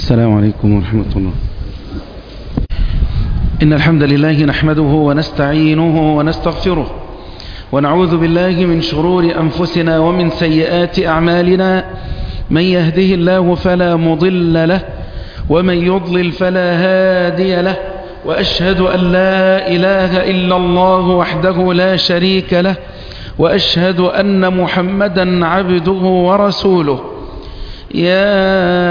السلام عليكم ورحمة الله إن الحمد لله نحمده ونستعينه ونستغفره ونعوذ بالله من شرور أنفسنا ومن سيئات أعمالنا من يهده الله فلا مضل له ومن يضلل فلا هادي له وأشهد أن لا إله إلا الله وحده لا شريك له وأشهد أن محمدا عبده ورسوله يا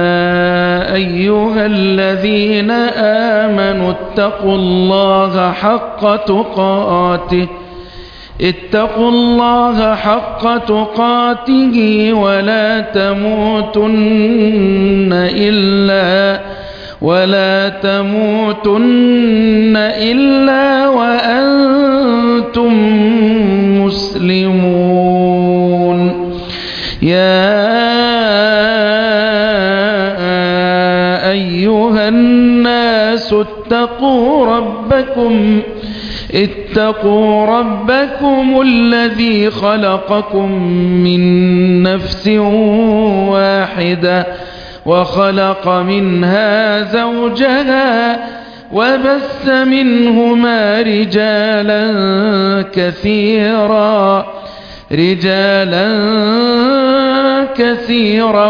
أيها الذين آمنوا اتقوا الله حق تقاته اتقوا الله حق تقاته ولا تموتن إلا ولا تموتن إلا وأنتم مسلمون يا أيها الناس اتقوا ربكم اتقوا ربكم الذي خلقكم من نفس واحدة وخلق منها زوجها وبث منهما رجالا كثيرا رجالا كثيرا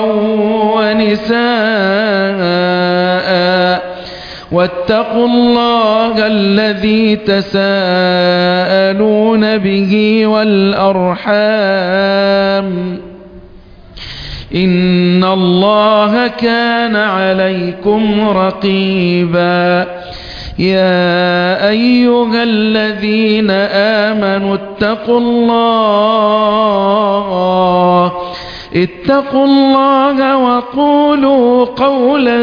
ونساء واتقوا الله الذي تساءلون به والأرحام إن الله كان عليكم رقيبا يا أيها الذين آمنوا اتقوا الله اتقوا الله وقولوا قولا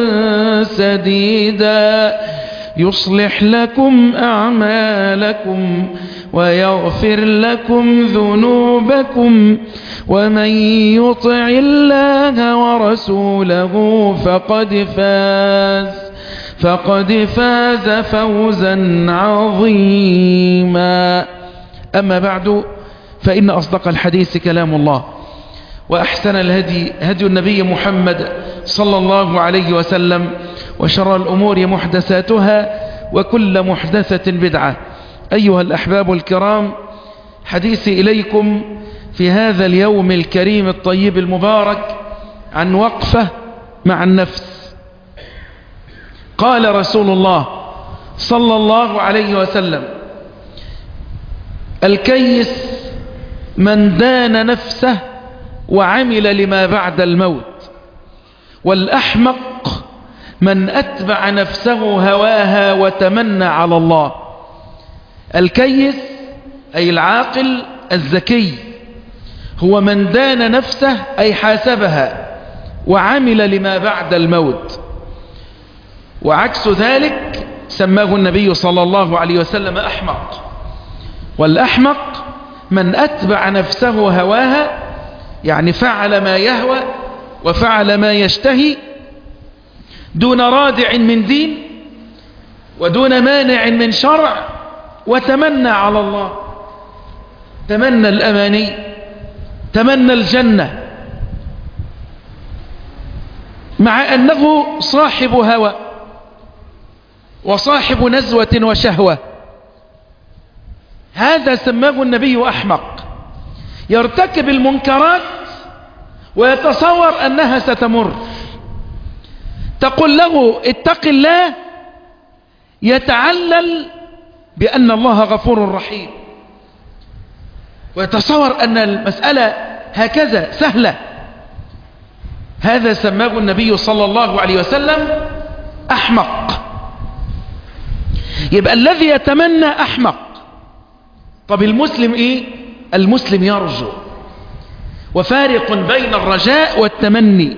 سديدا يصلح لكم أعمالكم ويغفر لكم ذنوبكم ومن يطع الله ورسوله فقد فاز فقد فاز فوزا عظيما أما بعد فإن أصدق الحديث كلام الله وأحسن الهدي هدي النبي محمد صلى الله عليه وسلم وشر الأمور محدثاتها وكل محدثة بدعة أيها الأحباب الكرام حديثي إليكم في هذا اليوم الكريم الطيب المبارك عن وقفة مع النفس قال رسول الله صلى الله عليه وسلم الكيس من دان نفسه وعمل لما بعد الموت والأحمق من أتبع نفسه هواها وتمنى على الله الكيس أي العاقل الذكي هو من دان نفسه أي حاسبها وعمل لما بعد الموت وعكس ذلك سماه النبي صلى الله عليه وسلم أحمق والأحمق من أتبع نفسه هواها يعني فعل ما يهوى وفعل ما يشتهي دون رادع من دين ودون مانع من شرع وتمنى على الله تمنى الأماني تمنى الجنة مع أنه صاحب هوى وصاحب نزوة وشهوة هذا سماه النبي أحمق يرتكب المنكرات ويتصور أنها ستمر تقول له اتق الله يتعلل بأن الله غفور رحيم ويتصور أن المسألة هكذا سهلة هذا سماه النبي صلى الله عليه وسلم أحمق يبقى الذي يتمنى أحمق طب المسلم إيه المسلم يرجو وفارق بين الرجاء والتمني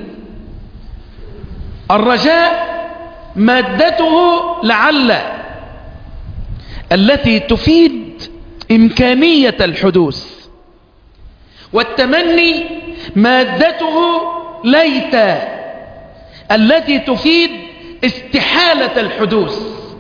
الرجاء مادته لعل التي تفيد إمكانية الحدوث والتمني مادته ليت التي تفيد استحالة الحدوث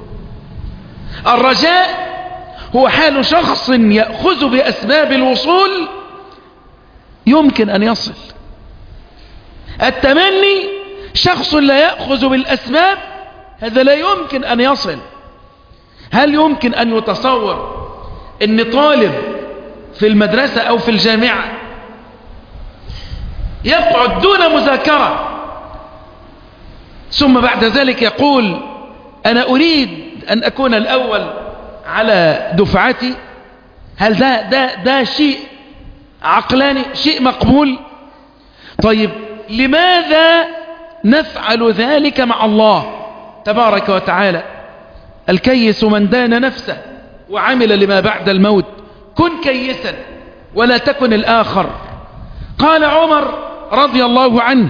الرجاء هو حال شخص يأخذ بأسباب الوصول يمكن أن يصل التمني شخص لا يأخذ بالأسباب هذا لا يمكن أن يصل هل يمكن أن يتصور أن طالب في المدرسة أو في الجامعة يقعد دون مذاكرة ثم بعد ذلك يقول أنا أريد أن أكون الأول على دفعتي هل ده, ده, ده شيء عقلاني شيء مقبول طيب لماذا نفعل ذلك مع الله تبارك وتعالى الكيس من دان نفسه وعمل لما بعد الموت كن كيسا ولا تكن الآخر قال عمر رضي الله عنه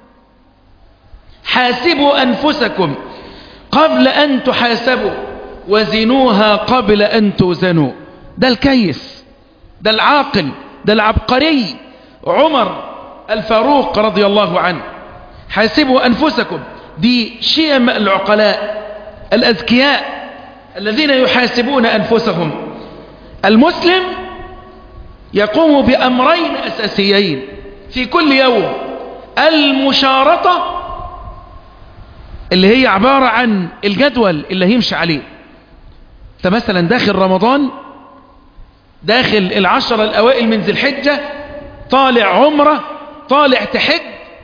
حاسبوا أنفسكم قبل أن تحاسبوا وزنوها قبل أن توزنوا ده الكيس ده العاقل ده العبقري عمر الفاروق رضي الله عنه حاسبوا أنفسكم دي شيم العقلاء الأذكياء الذين يحاسبون أنفسهم المسلم يقوم بأمرين أساسيين في كل يوم المشارطة اللي هي عبارة عن الجدول اللي هيمشي عليه انت مثلا داخل رمضان داخل العشرة الأوائل من ذي الحجة طالع عمرة طالع تحج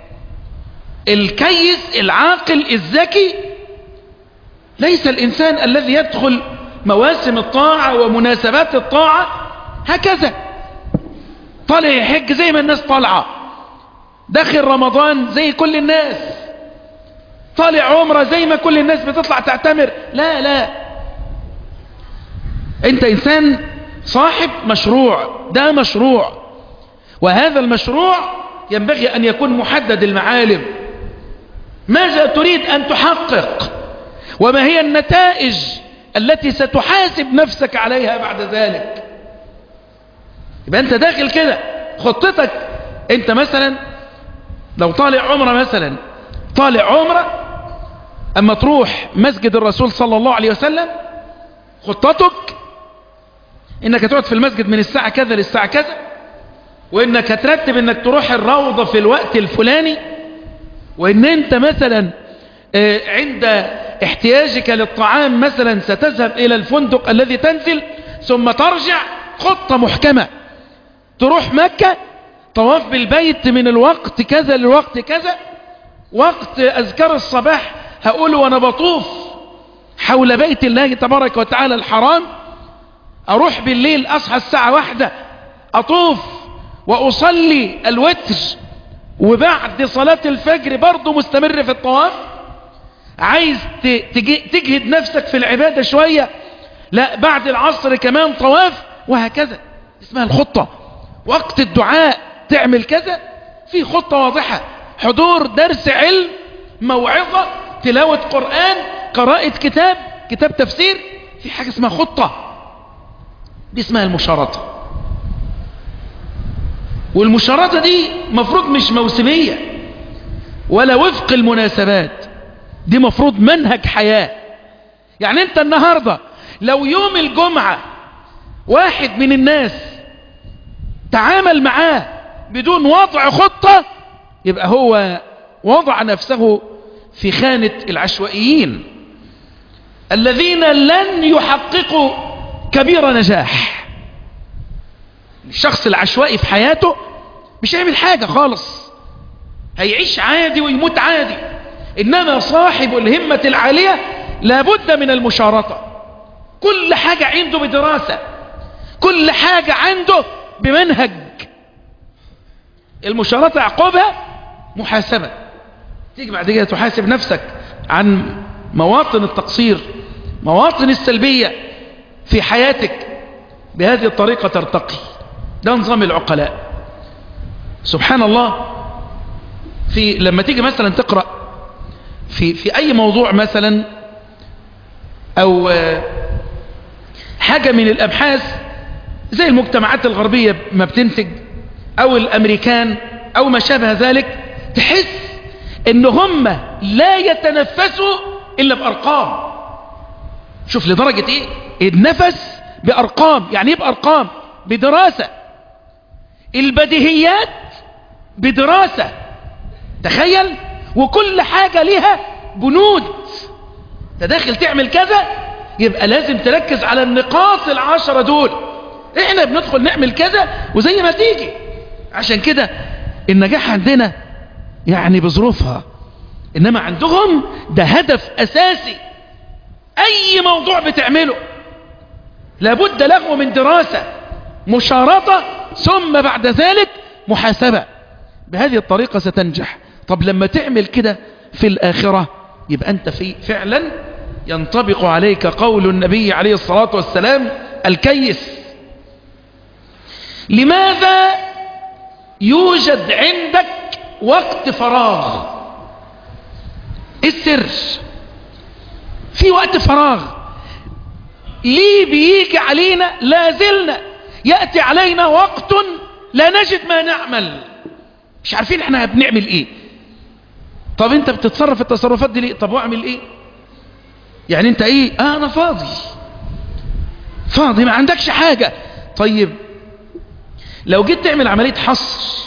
الكيس العاقل الذكي ليس الإنسان الذي يدخل مواسم الطاعة ومناسبات الطاعة هكذا طالع يحج زي ما الناس طالعة داخل رمضان زي كل الناس طالع عمرة زي ما كل الناس بتطلع تعتمر لا لا انت انسان صاحب مشروع ده مشروع وهذا المشروع ينبغي ان يكون محدد المعالم ماذا تريد ان تحقق وما هي النتائج التي ستحاسب نفسك عليها بعد ذلك يبقى انت داخل كده خطتك انت مثلا لو طالع عمره مثلا طالع عمره اما تروح مسجد الرسول صلى الله عليه وسلم خطتك انك تقعد في المسجد من الساعة كذا للساعة كذا وانك هترتب انك تروح الروضة في الوقت الفلاني وان انت مثلا عند احتياجك للطعام مثلا ستذهب الى الفندق الذي تنزل ثم ترجع خطة محكمة تروح مكة طواف بالبيت من الوقت كذا للوقت كذا وقت اذكار الصباح هقول وانا بطوف حول بيت الله تبارك وتعالى الحرام اروح بالليل اصحى الساعة واحدة اطوف واصلي الوتر وبعد صلاة الفجر برضو مستمر في الطواف عايز تجهد نفسك في العبادة شوية لا بعد العصر كمان طواف وهكذا اسمها الخطة وقت الدعاء تعمل كذا في خطة واضحة حضور درس علم موعظة تلاوة قرآن قراءة كتاب كتاب تفسير في حاجة اسمها خطة دي اسمها المشارطة والمشارطة دي مفروض مش موسمية ولا وفق المناسبات دي مفروض منهج حياة يعني انت النهاردة لو يوم الجمعة واحد من الناس تعامل معاه بدون وضع خطة يبقى هو وضع نفسه في خانة العشوائيين الذين لن يحققوا كبير نجاح الشخص العشوائي في حياته مش هيعمل حاجة خالص هيعيش عادي ويموت عادي إنما صاحب الهمة العالية لابد من المشارطة كل حاجة عنده بدراسة كل حاجة عنده بمنهج المشارطة عقوبها محاسبة تيجي بعد كده تحاسب نفسك عن مواطن التقصير مواطن السلبية في حياتك بهذه الطريقة ترتقي ده نظام العقلاء سبحان الله في لما تيجي مثلا تقرأ في, في أي موضوع مثلا أو حاجة من الأبحاث زي المجتمعات الغربية ما بتنتج أو الأمريكان أو ما شابه ذلك تحس ان هم لا يتنفسوا الا بارقام شوف لدرجة ايه النفس بارقام يعني ايه بارقام بدراسة البديهيات بدراسة تخيل وكل حاجة لها بنود تداخل تعمل كذا يبقى لازم تركز على النقاط العشرة دول احنا بندخل نعمل كذا وزي ما تيجي عشان كده النجاح عندنا يعني بظروفها انما عندهم ده هدف اساسي اي موضوع بتعمله لابد له من دراسة مشارطة ثم بعد ذلك محاسبة بهذه الطريقة ستنجح طب لما تعمل كده في الآخرة يبقى أنت في فعلا ينطبق عليك قول النبي عليه الصلاة والسلام الكيس لماذا يوجد عندك وقت فراغ السر في وقت فراغ ليه بيجي علينا لا زلنا يأتي علينا وقت لا نجد ما نعمل مش عارفين احنا بنعمل ايه طب انت بتتصرف التصرفات دي ليه طب واعمل ايه يعني انت ايه اه انا فاضي فاضي ما عندكش حاجة طيب لو جيت تعمل عملية حصر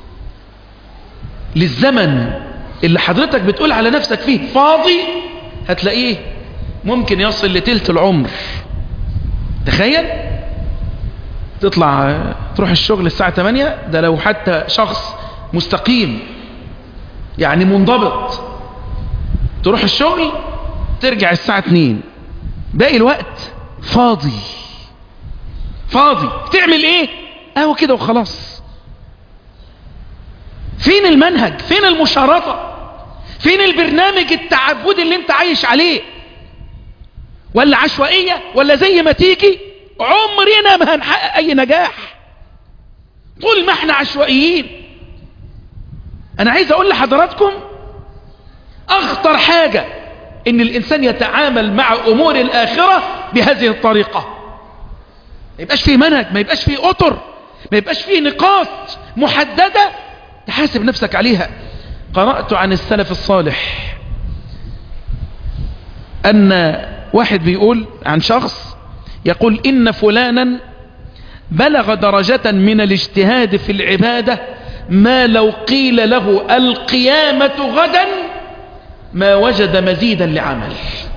للزمن اللي حضرتك بتقول على نفسك فيه فاضي هتلاقيه ممكن يصل لتلت العمر تخيل تطلع تروح الشغل الساعة 8 ده لو حتى شخص مستقيم يعني منضبط تروح الشغل ترجع الساعة 2 باقي الوقت فاضي فاضي تعمل ايه اهو كده وخلاص فين المنهج فين المشارطة فين البرنامج التعبدي اللي انت عايش عليه ولا عشوائية ولا زي ما تيجي عمرنا ما هنحقق اي نجاح طول ما احنا عشوائيين انا عايز اقول لحضراتكم اخطر حاجة ان الانسان يتعامل مع امور الاخرة بهذه الطريقة ما يبقاش فيه منهج ما يبقاش فيه اطر ما يبقاش فيه نقاط محددة تحاسب نفسك عليها قرأت عن السلف الصالح ان واحد بيقول عن شخص يقول إن فلانا بلغ درجة من الاجتهاد في العبادة ما لو قيل له القيامة غدا ما وجد مزيدا لعمل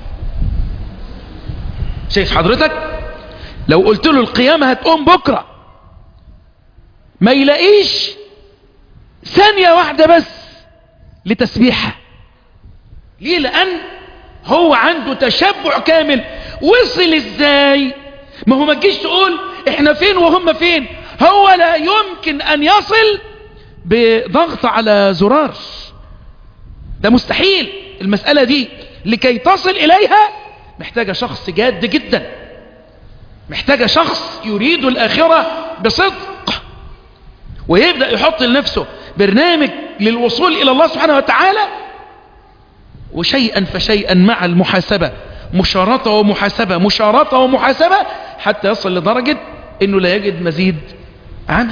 شايف حضرتك لو قلت له القيامة هتقوم بكرة ما يلاقيش ثانية واحدة بس لتسبيحة ليه لأن هو عنده تشبع كامل وصل ازاي ما هو ما تجيش تقول احنا فين وهم فين هو لا يمكن ان يصل بضغط على زرار ده مستحيل المسألة دي لكي تصل اليها محتاجة شخص جاد جدا محتاجة شخص يريد الاخرة بصدق ويبدأ يحط لنفسه برنامج للوصول الى الله سبحانه وتعالى وشيئا فشيئا مع المحاسبة مشارطة ومحاسبة مشارطة ومحاسبة حتى يصل لدرجة انه لا يجد مزيد عمل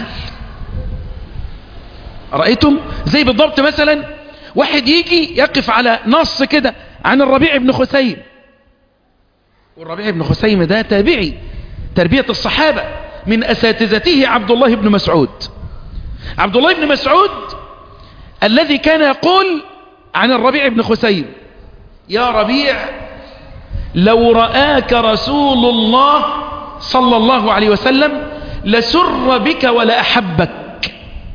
رأيتم زي بالضبط مثلا واحد يجي يقف على نص كده عن الربيع بن خسيم والربيع بن خسيم ده تابعي تربية الصحابة من أساتذته عبد الله بن مسعود عبد الله بن مسعود الذي كان يقول عن الربيع بن خسيم يا ربيع لو رآك رسول الله صلى الله عليه وسلم لسر بك ولا أحبك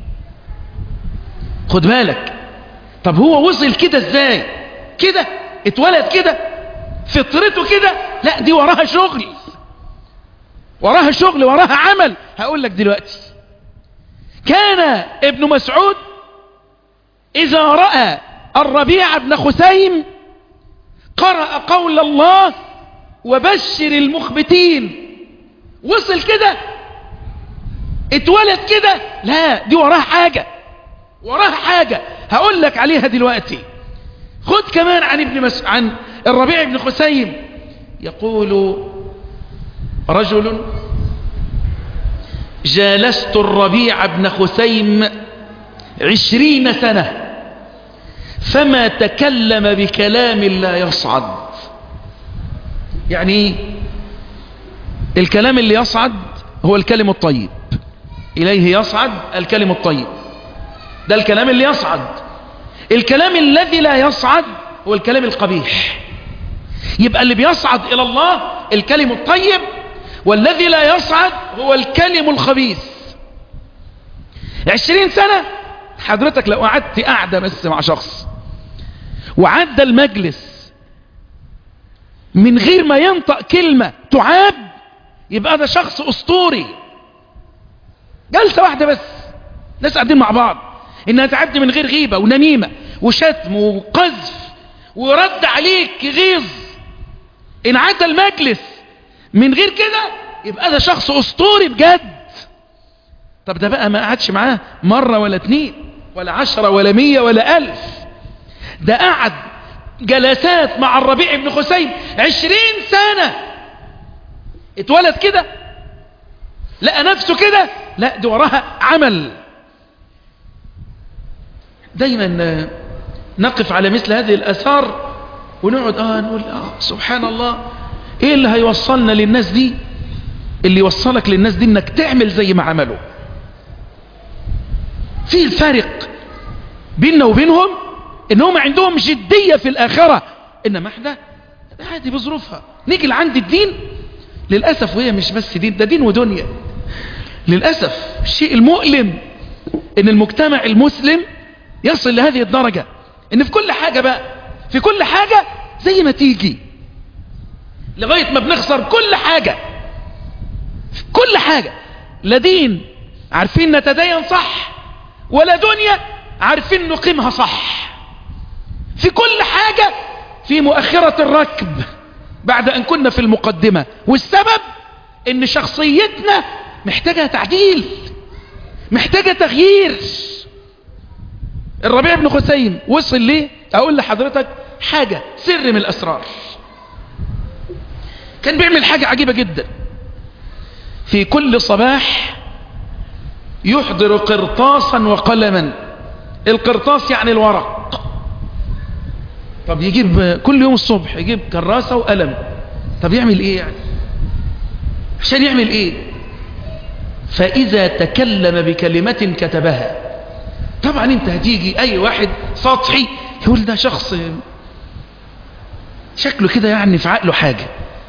خد بالك طب هو وصل كده ازاي كده اتولد كده فطرته كده لا دي وراها شغل وراها شغل وراها عمل هقول لك دلوقتي كان ابن مسعود إذا رأى الربيع بن خسيم قرأ قول الله وبشر المخبتين وصل كده اتولد كده لا دي وراها حاجة وراها حاجة هقول لك عليها دلوقتي خد كمان عن ابن مس... عن الربيع بن خسيم يقول رجل جالست الربيع بن خسيم عشرين سنة فما تكلم بكلام لا يصعد يعني الكلام اللي يصعد هو الكلم الطيب إليه يصعد الكلم الطيب ده الكلام اللي يصعد الكلام الذي لا يصعد هو الكلام القبيح يبقى اللي بيصعد إلى الله الكلم الطيب والذي لا يصعد هو الكلم الخبيث عشرين سنة حضرتك لو قعدت قاعدة بس مع شخص وعدى المجلس من غير ما ينطق كلمة تعاب يبقى ده شخص أسطوري جلسة واحدة بس ناس قاعدين مع بعض إنها تعدي من غير غيبة ونميمة وشتم وقذف ورد عليك غيظ إن عدى المجلس من غير كده يبقى ده شخص أسطوري بجد طب ده بقى ما قعدش معاه مرة ولا اتنين ولا عشرة ولا مية ولا ألف ده قعد جلسات مع الربيع بن خسيم عشرين سنة اتولد كده لقى نفسه كده لا دي وراها عمل دايما نقف على مثل هذه الأثار ونقعد آه نقول آه سبحان الله ايه اللي هيوصلنا للناس دي اللي يوصلك للناس دي انك تعمل زي ما عملوا في الفارق بيننا وبينهم انهم عندهم جدية في الاخرة انما احنا عادي بظروفها نيجي لعند الدين للأسف وهي مش بس دين ده دين ودنيا للأسف الشيء المؤلم ان المجتمع المسلم يصل لهذه الدرجة ان في كل حاجة بقى في كل حاجة زي ما تيجي لغاية ما بنخسر كل حاجة في كل حاجة لا دين عارفين نتدين صح ولا دنيا عارفين نقيمها صح في كل حاجة في مؤخرة الركب بعد أن كنا في المقدمة والسبب ان شخصيتنا محتاجة تعديل محتاجة تغيير الربيع بن خسيم وصل ليه اقول لحضرتك حاجة سر من الاسرار كان بيعمل حاجة عجيبة جدا في كل صباح يحضر قرطاسا وقلما القرطاس يعني الورق طب يجيب كل يوم الصبح يجيب كراسة وقلم طب يعمل ايه يعني عشان يعمل ايه فاذا تكلم بكلمة كتبها طبعا انت هتيجي اي واحد سطحي يقول ده شخص شكله كده يعني في عقله حاجة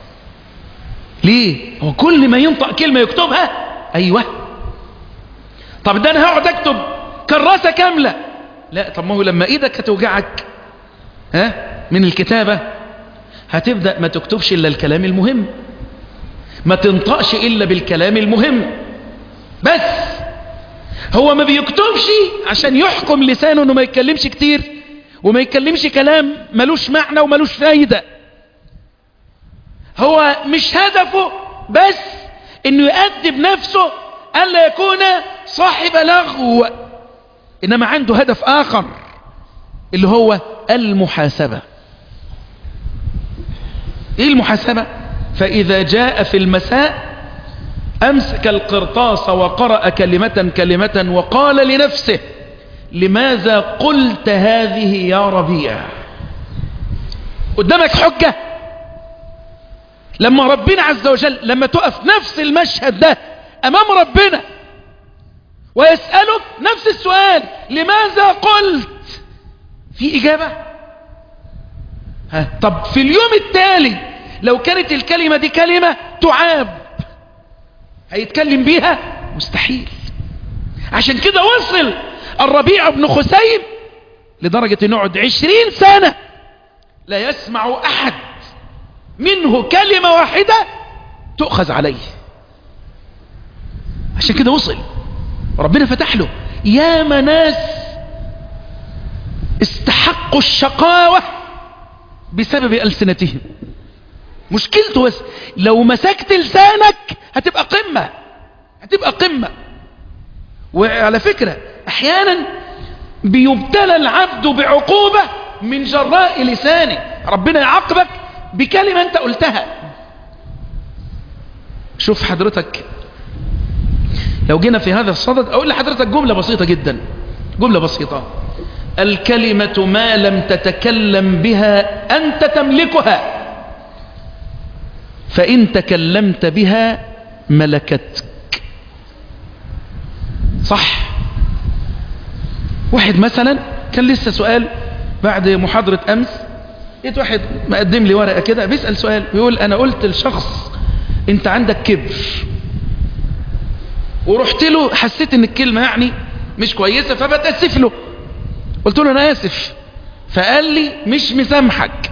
ليه هو كل ما ينطق كلمة يكتبها ايوه طب ده انا هقعد اكتب كراسة كاملة لا طب ما هو لما ايدك هتوجعك ها من الكتابة هتبدأ ما تكتبش الا الكلام المهم ما تنطقش الا بالكلام المهم بس هو ما بيكتبش عشان يحكم لسانه انه ما يتكلمش كتير وما يتكلمش كلام ملوش معنى وملوش فايدة هو مش هدفه بس انه يأدب نفسه ألا يكون صاحب لغو إنما عنده هدف آخر اللي هو المحاسبة إيه المحاسبة فإذا جاء في المساء أمسك القرطاس وقرأ كلمة كلمة وقال لنفسه لماذا قلت هذه يا ربيع قدامك حجة لما ربنا عز وجل لما تقف نفس المشهد ده أمام ربنا ويسألك نفس السؤال لماذا قلت في إجابة ها طب في اليوم التالي لو كانت الكلمة دي كلمة تعاب هيتكلم بيها مستحيل عشان كده وصل الربيع بن خسيم لدرجة انه يقعد عشرين سنة لا يسمع احد منه كلمة واحدة تؤخذ عليه عشان كده وصل ربنا فتح له يا مناس استحقوا الشقاوة بسبب ألسنتهم مشكلته بس لو مسكت لسانك هتبقى قمة هتبقى قمة وعلى فكرة احيانا بيبتلى العبد بعقوبة من جراء لسانه ربنا يعاقبك بكلمة انت قلتها شوف حضرتك لو جينا في هذا الصدد اقول لحضرتك جملة بسيطة جدا جملة بسيطة الكلمة ما لم تتكلم بها انت تملكها فإن تكلمت بها ملكتك صح واحد مثلا كان لسه سؤال بعد محاضرة أمس لقيت واحد مقدم لي ورقة كده بيسأل سؤال بيقول أنا قلت لشخص أنت عندك كبر ورحت له حسيت ان الكلمة يعني مش كويسة فبتأسف له قلت له انا اسف فقال لي مش مسامحك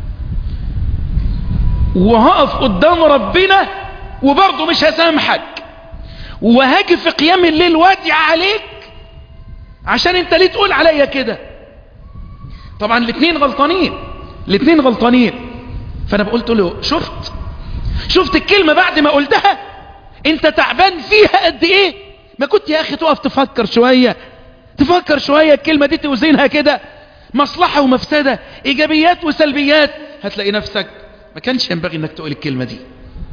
وهقف قدام ربنا وبرضه مش هسامحك وهاجي في قيام الليل وادع عليك عشان انت ليه تقول عليا كده طبعا الاثنين غلطانين الاثنين غلطانين فانا قلت له شفت شفت الكلمة بعد ما قلتها انت تعبان فيها قد ايه ما كنت يا اخي تقف تفكر شوية تفكر شوية الكلمة دي توزنها كده مصلحة ومفسدة ايجابيات وسلبيات هتلاقي نفسك ما كانش ينبغي انك تقول الكلمة دي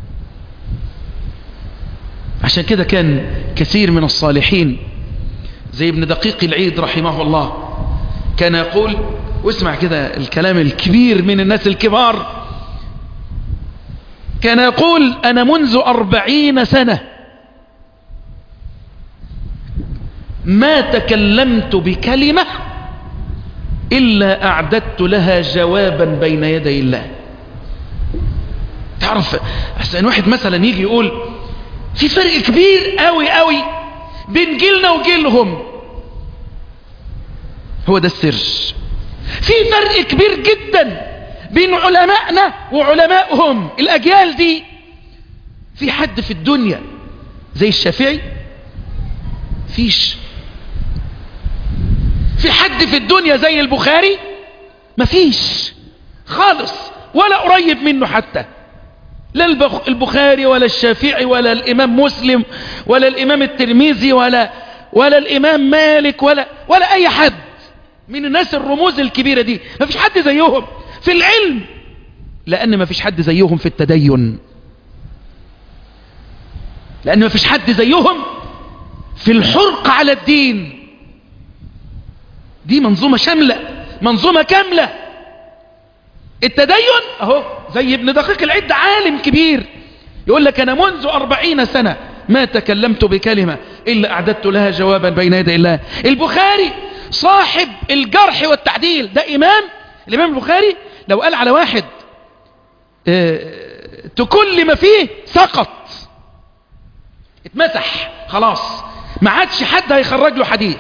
عشان كده كان كثير من الصالحين زي ابن دقيق العيد رحمه الله كان يقول واسمع كده الكلام الكبير من الناس الكبار كان يقول أنا منذ أربعين سنة ما تكلمت بكلمة إلا أعددت لها جوابا بين يدي الله تعرف أحسن واحد مثلا يجي يقول في فرق كبير قوي قوي بين جيلنا وجيلهم هو ده السر في فرق كبير جدا بين علمائنا وعلمائهم الأجيال دي في حد في الدنيا زي الشافعي فيش في حد في الدنيا زي البخاري مفيش خالص ولا قريب منه حتى لا البخاري ولا الشافعي ولا الإمام مسلم ولا الإمام الترمذي ولا ولا الإمام مالك ولا ولا أي حد من الناس الرموز الكبيرة دي مفيش حد زيهم في العلم لأن مفيش حد زيهم في التدين لأن مفيش حد زيهم في الحرق على الدين دي منظومة شاملة منظومة كاملة التدين اهو زي ابن دقيق العد عالم كبير يقول لك انا منذ اربعين سنة ما تكلمت بكلمة الا اعددت لها جوابا بين يدي الله البخاري صاحب الجرح والتعديل ده امام الامام البخاري لو قال على واحد اه تكل ما فيه سقط اتمسح خلاص ما عادش حد هيخرج له حديث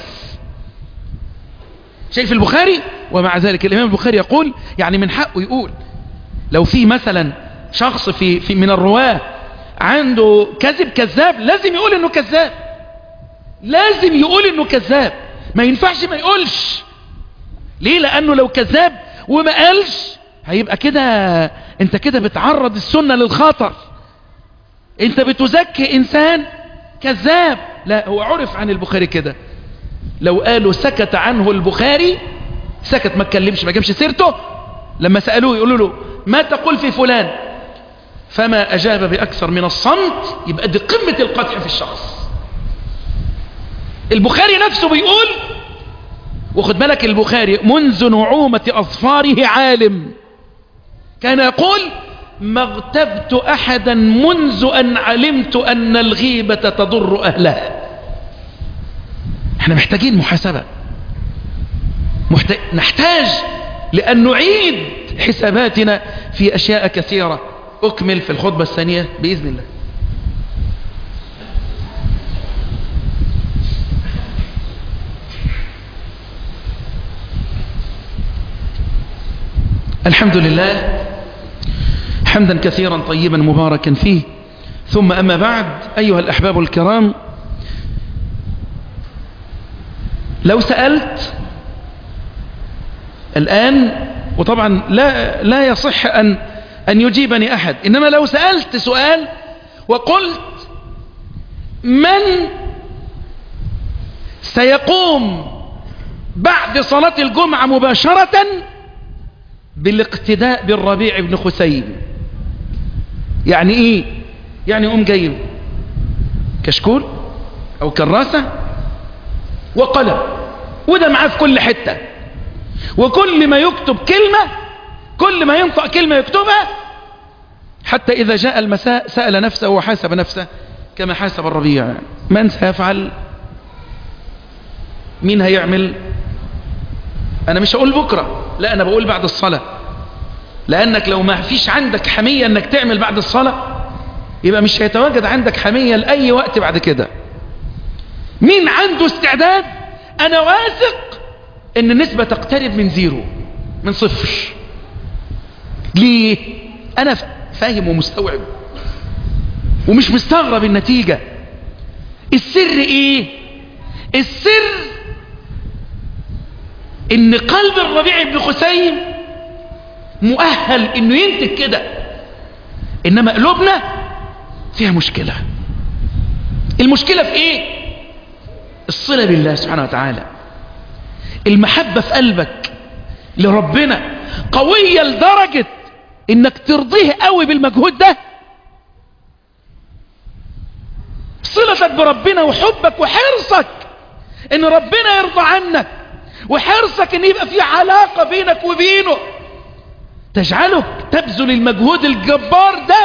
شايف البخاري ومع ذلك الإمام البخاري يقول يعني من حقه يقول لو في مثلا شخص في, في من الرواة عنده كذب كذاب لازم يقول انه كذاب لازم يقول انه كذاب ما ينفعش ما يقولش ليه لانه لو كذاب وما قالش هيبقى كده انت كده بتعرض السنة للخطر انت بتزكي انسان كذاب لا هو عرف عن البخاري كده لو قالوا سكت عنه البخاري سكت ما اتكلمش ما جابش سيرته لما سألوه يقولوا له ما تقول في فلان فما أجاب بأكثر من الصمت يبقى دي قمة القطع في الشخص البخاري نفسه بيقول وخد بالك البخاري منذ نعومة أظفاره عالم كان يقول ما اغتبت أحدا منذ أن علمت أن الغيبة تضر أهلها احنا محتاجين محاسبة محتاج نحتاج لأن نعيد حساباتنا في أشياء كثيرة أكمل في الخطبة الثانية بإذن الله الحمد لله حمدا كثيرا طيبا مباركا فيه ثم أما بعد أيها الأحباب الكرام لو سألت الآن وطبعا لا, لا يصح أن, أن يجيبني أحد إنما لو سألت سؤال وقلت من سيقوم بعد صلاة الجمعة مباشرة بالاقتداء بالربيع بن خسيم يعني ايه يعني قوم جايب كشكول او كراسة وقلم وده معاه في كل حتة وكل ما يكتب كلمة كل ما ينطق كلمة يكتبها حتى إذا جاء المساء سأل نفسه وحاسب نفسه كما حاسب الربيع من سيفعل مين هيعمل انا مش هقول بكرة لا انا بقول بعد الصلاة لانك لو ما فيش عندك حمية انك تعمل بعد الصلاة يبقى مش هيتواجد عندك حمية لأي وقت بعد كده مين عنده استعداد انا واثق ان النسبة تقترب من زيرو من صفر ليه انا فاهم ومستوعب ومش مستغرب النتيجة السر ايه السر ان قلب الربيع بن خسيم مؤهل انه ينتج كده انما قلوبنا فيها مشكلة المشكلة في ايه الصلة بالله سبحانه وتعالى المحبة في قلبك لربنا قوية لدرجة انك ترضيه قوي بالمجهود ده صلتك بربنا وحبك وحرصك ان ربنا يرضى عنك وحرصك ان يبقى في علاقة بينك وبينه تجعلك تبذل المجهود الجبار ده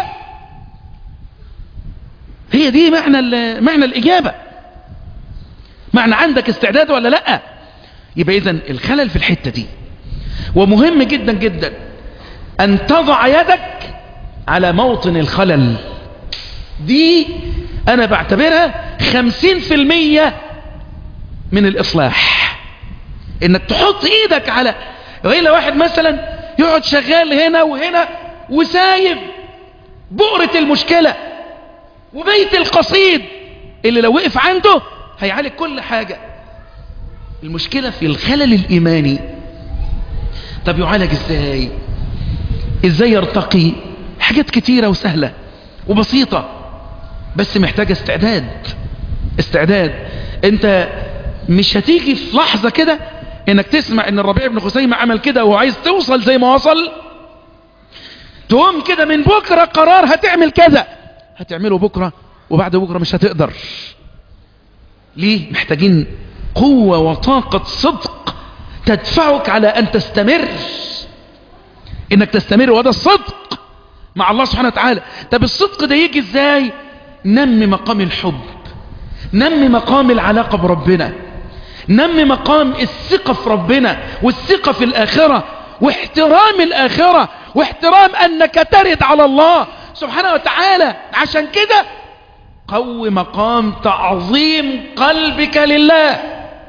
هي دي معنى معنى الإجابة معنى عندك استعداد ولا لا يبقى إذن الخلل في الحتة دي ومهم جدا جدا أن تضع يدك على موطن الخلل دي أنا بعتبرها خمسين في المية من الإصلاح إنك تحط إيدك على غير واحد مثلا يقعد شغال هنا وهنا وسايب بؤرة المشكلة وبيت القصيد اللي لو وقف عنده هيعالج كل حاجة المشكلة في الخلل الإيماني طب يعالج ازاي ازاي يرتقي حاجات كتيرة وسهلة وبسيطة بس محتاجة استعداد استعداد انت مش هتيجي في لحظة كده انك تسمع ان الربيع بن خسيمة عمل كده وهو عايز توصل زي ما وصل تقوم كده من بكرة قرار هتعمل كذا هتعمله بكرة وبعد بكرة مش هتقدر ليه محتاجين قوة وطاقة صدق تدفعك على ان تستمر انك تستمر وهذا الصدق مع الله سبحانه وتعالى طب الصدق ده يجي ازاي نمي مقام الحب نمي مقام العلاقة بربنا نمي مقام الثقة في ربنا والثقة في الآخرة واحترام الآخرة واحترام أنك ترد على الله سبحانه وتعالى عشان كده قو مقام تعظيم قلبك لله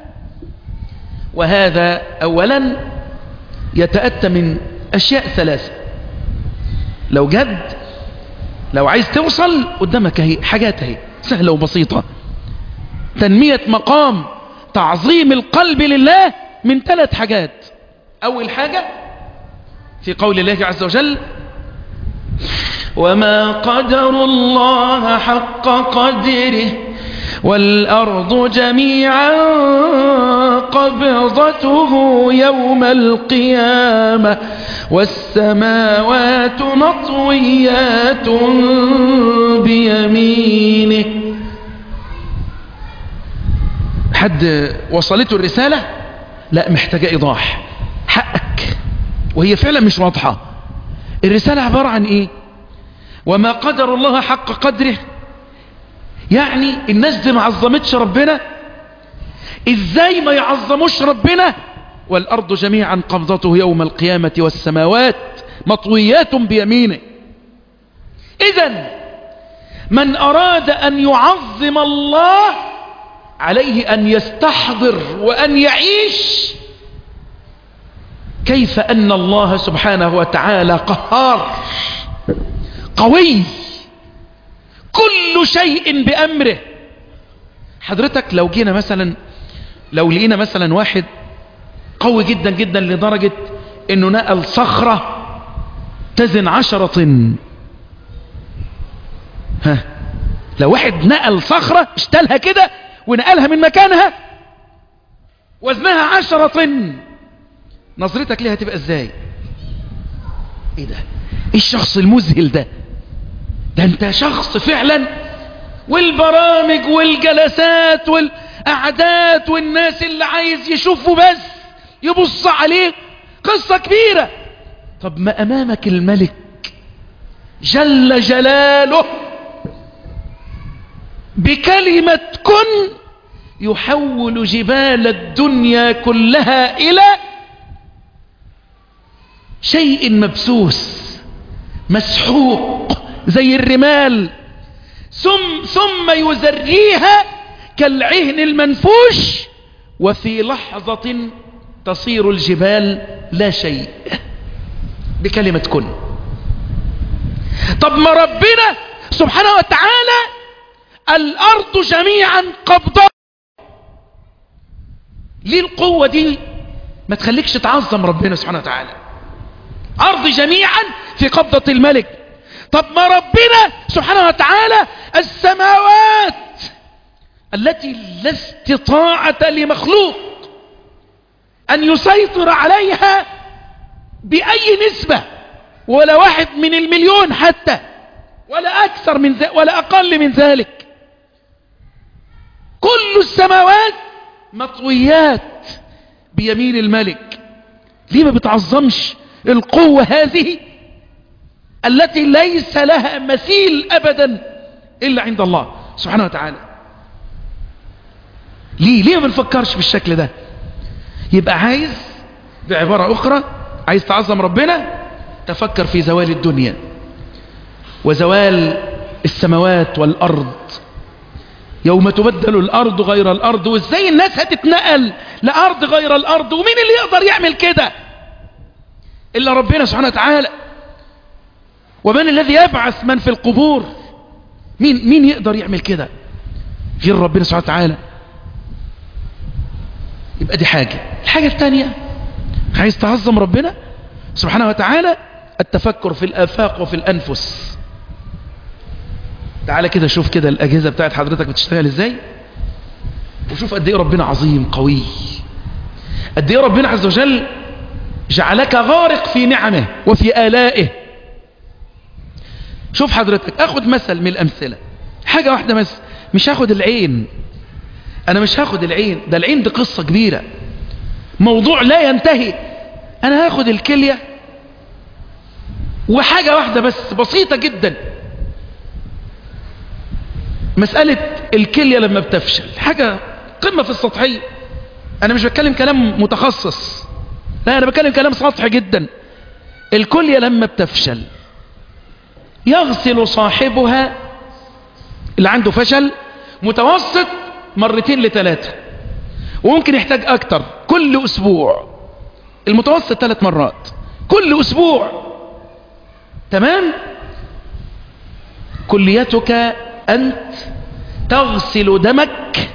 وهذا أولا يتأتى من أشياء ثلاثة لو جد لو عايز توصل قدامك هي حاجات هي سهلة وبسيطة تنمية مقام تعظيم القلب لله من ثلاث حاجات أول حاجة في قول الله عز وجل وما قدر الله حق قدره والأرض جميعا قبضته يوم القيامة والسماوات مطويات بيمينه حد وصلته الرسالة لا محتاجة إيضاح حقك وهي فعلا مش واضحة الرسالة عبارة عن إيه وما قدر الله حق قدره يعني الناس دي ما عظمتش ربنا ازاي ما يعظموش ربنا والارض جميعا قبضته يوم القيامة والسماوات مطويات بيمينه اذا من اراد ان يعظم الله عليه ان يستحضر وان يعيش كيف ان الله سبحانه وتعالى قهار قوي كل شيء بأمره حضرتك لو جينا مثلا لو لقينا مثلا واحد قوي جدا جدا لدرجة انه نقل صخرة تزن عشرة طن ها لو واحد نقل صخرة اشتلها كده ونقلها من مكانها وزنها عشرة طن نظرتك ليها تبقى ازاي ايه ده ايه الشخص المذهل ده ده انت شخص فعلا والبرامج والجلسات والأعداد والناس اللي عايز يشوفه بس يبص عليه قصة كبيرة طب ما أمامك الملك جل جلاله بكلمة كن يحول جبال الدنيا كلها إلى شيء مبسوس مسحوق زي الرمال ثم, ثم يزريها كالعهن المنفوش وفي لحظة تصير الجبال لا شيء بكلمة كن طب ما ربنا سبحانه وتعالى الأرض جميعا قبضة ليه القوة دي ما تخليكش تعظم ربنا سبحانه وتعالى أرض جميعا في قبضة الملك طب ما ربنا سبحانه وتعالى السماوات التي لا استطاعة لمخلوق أن يسيطر عليها بأي نسبة ولا واحد من المليون حتى ولا أكثر من ذلك ولا أقل من ذلك كل السماوات مطويات بيمين الملك ليه ما بتعظمش القوة هذه التي ليس لها مثيل أبدا إلا عند الله سبحانه وتعالى ليه ليه ما بنفكرش بالشكل ده يبقى عايز بعبارة أخرى عايز تعظم ربنا تفكر في زوال الدنيا وزوال السماوات والأرض يوم تبدل الأرض غير الأرض وإزاي الناس هتتنقل لأرض غير الأرض ومين اللي يقدر يعمل كده إلا ربنا سبحانه وتعالى ومن الذي يبعث من في القبور مين, مين يقدر يعمل كده غير ربنا سبحانه وتعالى يبقى دي حاجة الحاجة الثانية عايز تعظم ربنا سبحانه وتعالى التفكر في الآفاق وفي الأنفس تعالى كده شوف كده الأجهزة بتاعت حضرتك بتشتغل ازاي وشوف قد ايه ربنا عظيم قوي قد ايه ربنا عز وجل جعلك غارق في نعمه وفي آلائه شوف حضرتك اخد مثل من الأمثلة حاجة واحدة بس مش هاخد العين انا مش هاخد العين ده العين دي قصة كبيرة موضوع لا ينتهي انا هاخد الكلية وحاجة واحدة بس بسيطة جدا مسألة الكلية لما بتفشل حاجة قمة في السطحية انا مش بتكلم كلام متخصص لا انا بتكلم كلام سطحي جدا الكلية لما بتفشل يغسل صاحبها اللي عنده فشل متوسط مرتين لثلاثة وممكن يحتاج اكتر كل اسبوع المتوسط ثلاث مرات كل اسبوع تمام كليتك انت تغسل دمك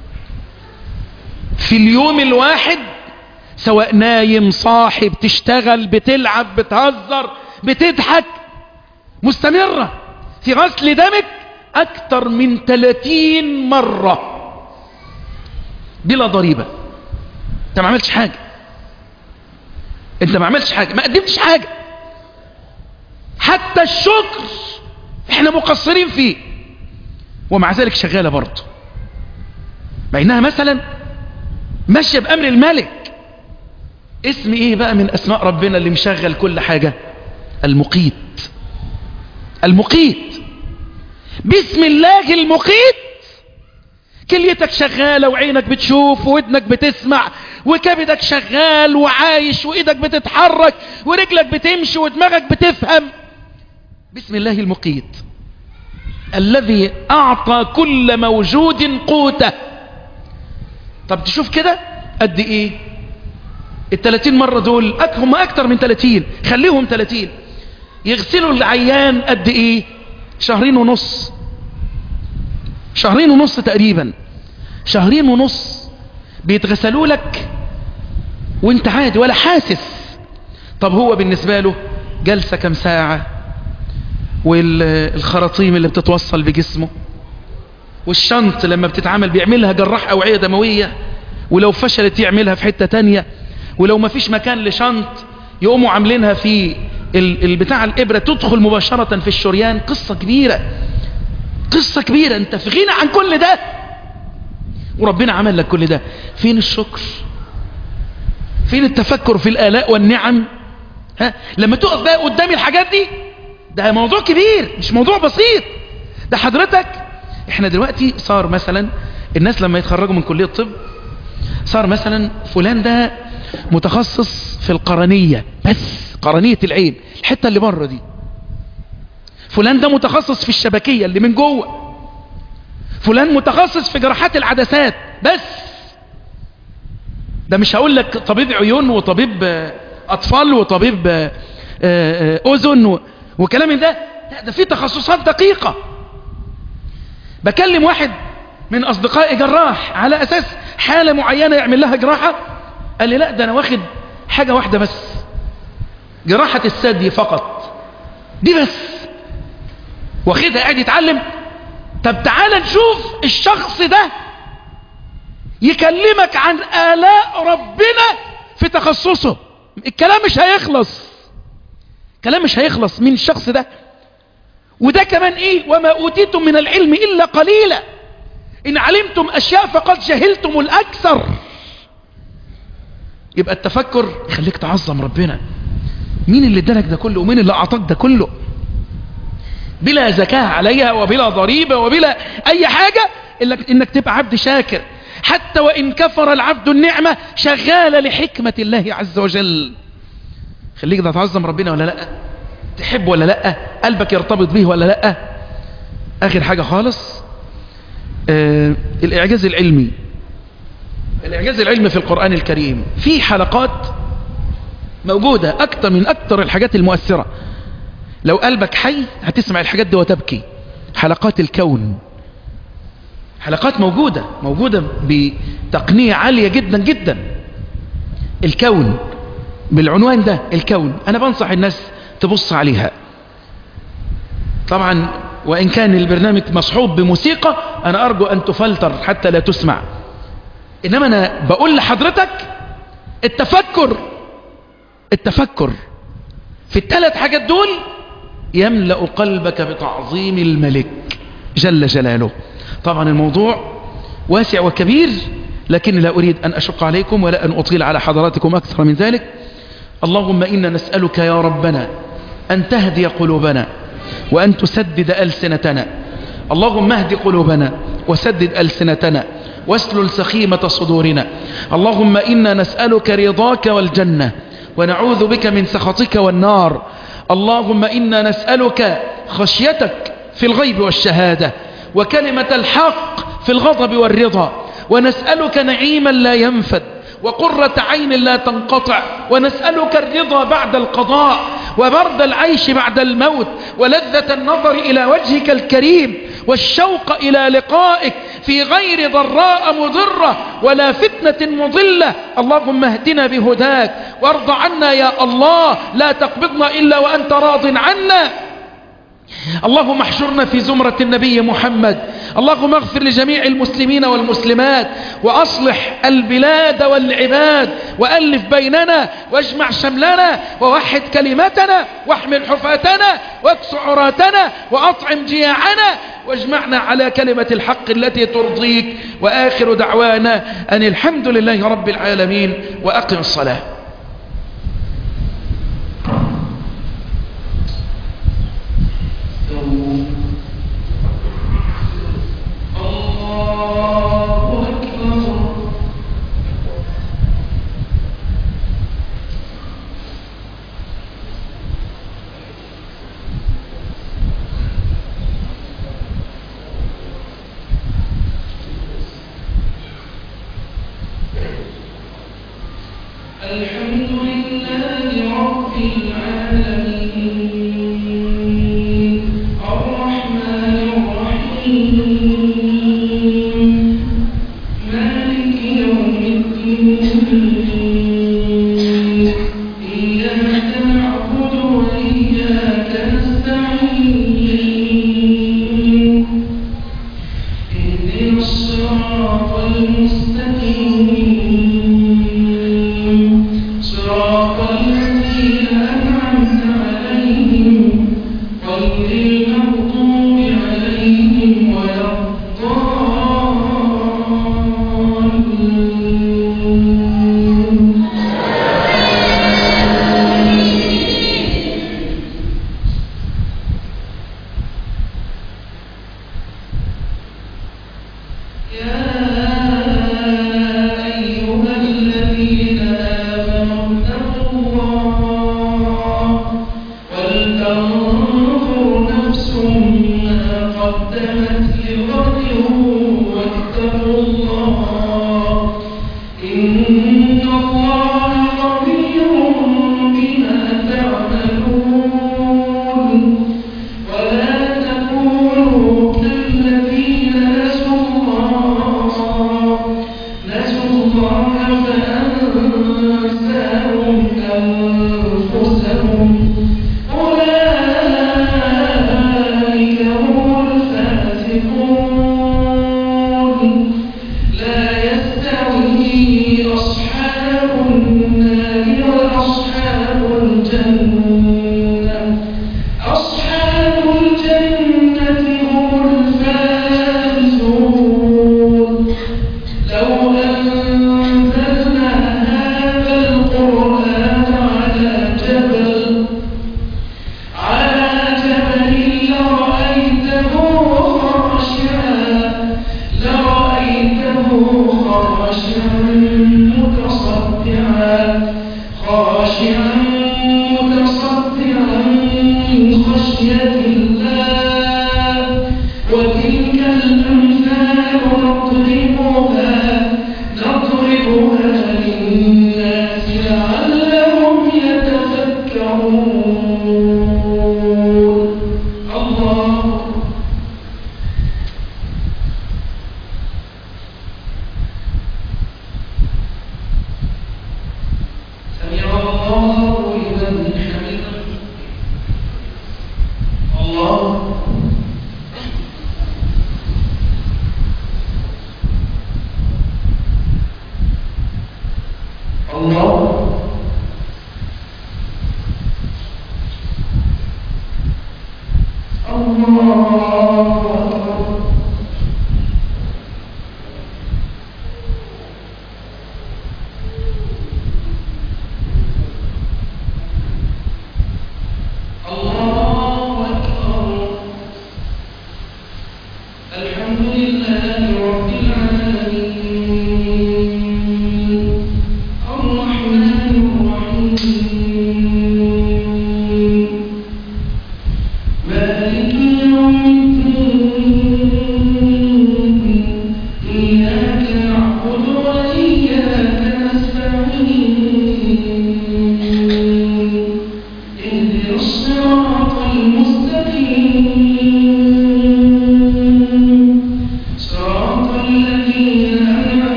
في اليوم الواحد سواء نايم صاحب تشتغل بتلعب بتهزر بتضحك مستمرة في غسل دمك اكتر من 30 مرة بلا ضريبة انت ما عملتش حاجة انت ما عملتش حاجة ما قدمتش حاجة حتى الشكر احنا مقصرين فيه ومع ذلك شغالة برضه مع انها مثلا ماشية بامر الملك اسم ايه بقى من اسماء ربنا اللي مشغل كل حاجة المقيت المقيت بسم الله المقيت كليتك شغالة وعينك بتشوف وودنك بتسمع وكبدك شغال وعايش وايدك بتتحرك ورجلك بتمشي ودماغك بتفهم بسم الله المقيت الذي اعطى كل موجود قوته طب تشوف كده قد ايه التلاتين مرة دول هم اكتر من تلاتين خليهم تلاتين يغسلوا العيان قد ايه شهرين ونص شهرين ونص تقريبا شهرين ونص بيتغسلوا لك وانت عادي ولا حاسس طب هو بالنسبة له جلسة كم ساعة والخراطيم اللي بتتوصل بجسمه والشنط لما بتتعمل بيعملها جراح أوعية دموية ولو فشلت يعملها في حتة تانية ولو ما فيش مكان لشنط يقوموا عاملينها في البتاع الإبرة تدخل مباشرة في الشريان قصة كبيرة قصة كبيرة انت في غنى عن كل ده وربنا عمل لك كل ده فين الشكر فين التفكر في الآلاء والنعم ها لما تقف بقى قدامي الحاجات دي ده موضوع كبير مش موضوع بسيط ده حضرتك احنا دلوقتي صار مثلا الناس لما يتخرجوا من كلية الطب صار مثلا فلان ده متخصص في القرنية بس قرنية العين الحتة اللي بره دي فلان ده متخصص في الشبكية اللي من جوه فلان متخصص في جراحات العدسات بس ده مش هقول لك طبيب عيون وطبيب آه، اطفال وطبيب آه، آه، آه، اذن و- وكلام من ده لا ده في تخصصات دقيقة بكلم واحد من اصدقائي جراح على اساس حالة معينة يعمل لها جراحة قال لي لا ده انا واخد حاجة واحدة بس جراحة الثدي فقط دي بس واخدها قاعد يتعلم طب تعال نشوف الشخص ده يكلمك عن آلاء ربنا في تخصصه الكلام مش هيخلص كلام مش هيخلص من الشخص ده وده كمان ايه وما اوتيتم من العلم الا قليلا ان علمتم اشياء فقد جهلتم الاكثر يبقى التفكر يخليك تعظم ربنا مين اللي ادالك ده كله ومين اللي اعطاك ده كله بلا زكاة عليها وبلا ضريبة وبلا اي حاجة الا انك تبقى عبد شاكر حتى وان كفر العبد النعمة شغال لحكمة الله عز وجل خليك ده تعظم ربنا ولا لا تحب ولا لا قلبك يرتبط به ولا لا اخر حاجة خالص آه الاعجاز العلمي الاعجاز العلمي في القرآن الكريم في حلقات موجودة اكتر من اكتر الحاجات المؤثرة لو قلبك حي هتسمع الحاجات دي وتبكي حلقات الكون حلقات موجودة موجودة بتقنية عالية جدا جدا الكون بالعنوان ده الكون انا بنصح الناس تبص عليها طبعا وان كان البرنامج مصحوب بموسيقى انا ارجو ان تفلتر حتى لا تسمع انما انا بقول لحضرتك التفكر التفكر في الثلاث حاجات دول يملأ قلبك بتعظيم الملك جل جلاله طبعا الموضوع واسع وكبير لكن لا أريد أن أشق عليكم ولا أن أطيل على حضراتكم أكثر من ذلك اللهم إنا نسألك يا ربنا أن تهدي قلوبنا وأن تسدد ألسنتنا اللهم اهد قلوبنا وسدد ألسنتنا واسلل سخيمة صدورنا اللهم إنا نسألك رضاك والجنة ونعوذ بك من سخطك والنار اللهم إنا نسألك خشيتك في الغيب والشهادة وكلمة الحق في الغضب والرضا ونسألك نعيما لا ينفد وقرة عين لا تنقطع ونسألك الرضا بعد القضاء وبرد العيش بعد الموت ولذة النظر إلى وجهك الكريم والشوق إلى لقائك في غير ضراء مضرة ولا فتنة مضلة اللهم اهدنا بهداك وارض عنا يا الله لا تقبضنا إلا وأنت راض عنا اللهم احشرنا في زمرة النبي محمد اللهم اغفر لجميع المسلمين والمسلمات وأصلح البلاد والعباد وألف بيننا واجمع شملنا ووحد كلمتنا واحمل حفاتنا واكس عراتنا وأطعم جياعنا واجمعنا على كلمة الحق التي ترضيك وآخر دعوانا أن الحمد لله رب العالمين وأقم الصلاة الحمد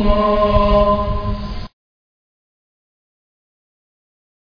الله